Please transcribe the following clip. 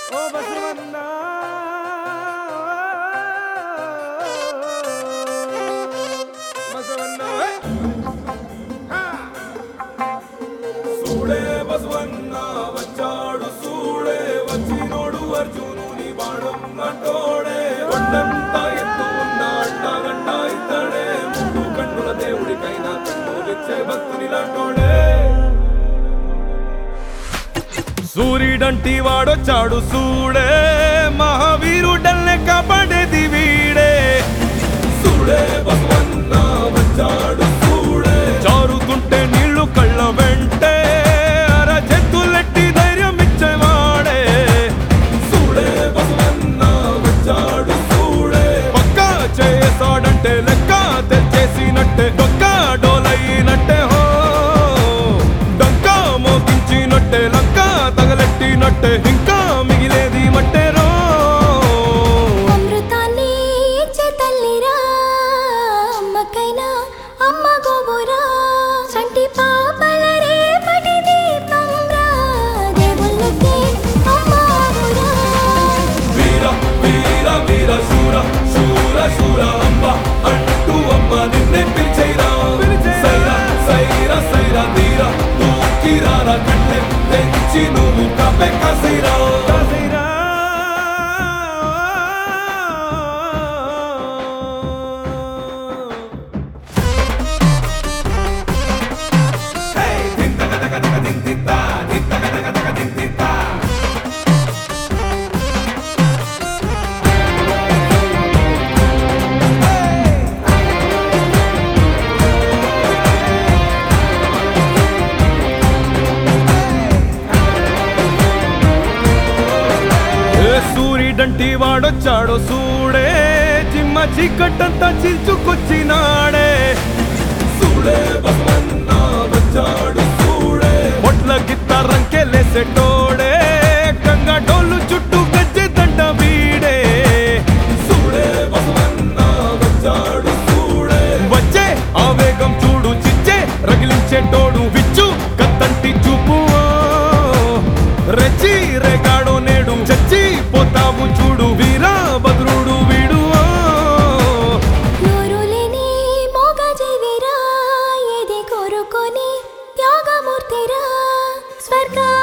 ఓ బసవన్న బసవన్న హే! సూడే బసవన్న వచ్చాడు సూడే వచ్చినోడు అర్జునుని బాణం అంటోడే కొండంత ఎత్తు ఉన్న అంటాగంట ఇతడే మూడు కన్నుల దేవుడికైనా కన్నులిచ్చే భక్తుని లాంటోడే సూర్యుడంటి వాడొచ్చాడు సూడే మహావీరుడల్నే కాపాడేది వీడే సూడే బసవన్న వచ్చాడు సూడే జారుతుంటే నీళ్లు కళ్ళ వెంటే అర చెత్తులెట్టి ధైర్యం ఇచ్చేవాడే సూడే బసవన్న వచ్చాడు సూడే పక్క చేసాడంటే లెక్క తెచ్చేసినట్టే డొక్క డోలైనట్టే హో డొక్క మోగించినట్టే లక్క తగలెట్టినట్టే ఇంకా మిగిలేది మట్టేరో అమృతాన్ని ఇచ్చే తల్లిరా అమ్మకైనా అమ్మ గోబురా సంటి పాపల రేపటి దీపంరా దేవుళ్ళకి అమ్మ ఆవురా వీర వీర వీర శూర శూర శూర అంబ అంటూ అమ్మ నిన్నే పిలిచేరా సైరా సైరా సైరా తీర తూకిరారా కట్టె తెచ్చి నువ్వు కపె కసిరా కాసిరా. ఏ సూర్యుడంటి వాడొచ్చాడో సూడే చిమ్మ చీకట్టంతా చిల్చుకొచ్చినాడే సూడే బసవన్న వచ్చాడు సూడే పొట్ల గిత్త రంకెలేసేటోడే గంగా డోలు చుట్టూ గజ్జె దండ వీడే సూడే బసవన్న వచ్చాడు సూడే వచ్చే ఆవేగం చూడు చిచ్చే రగిలించేటోడు విచ్చు కత్తంటి చూపు రెచ్చి రేగాడో నేడు చచ్చి పోతావు చూడు వీరా భద్రుడు వీడు నోరు లేని మోగ జీవిరా ఏది కోరుకొని త్యాగమూర్తిరా స్వర్గా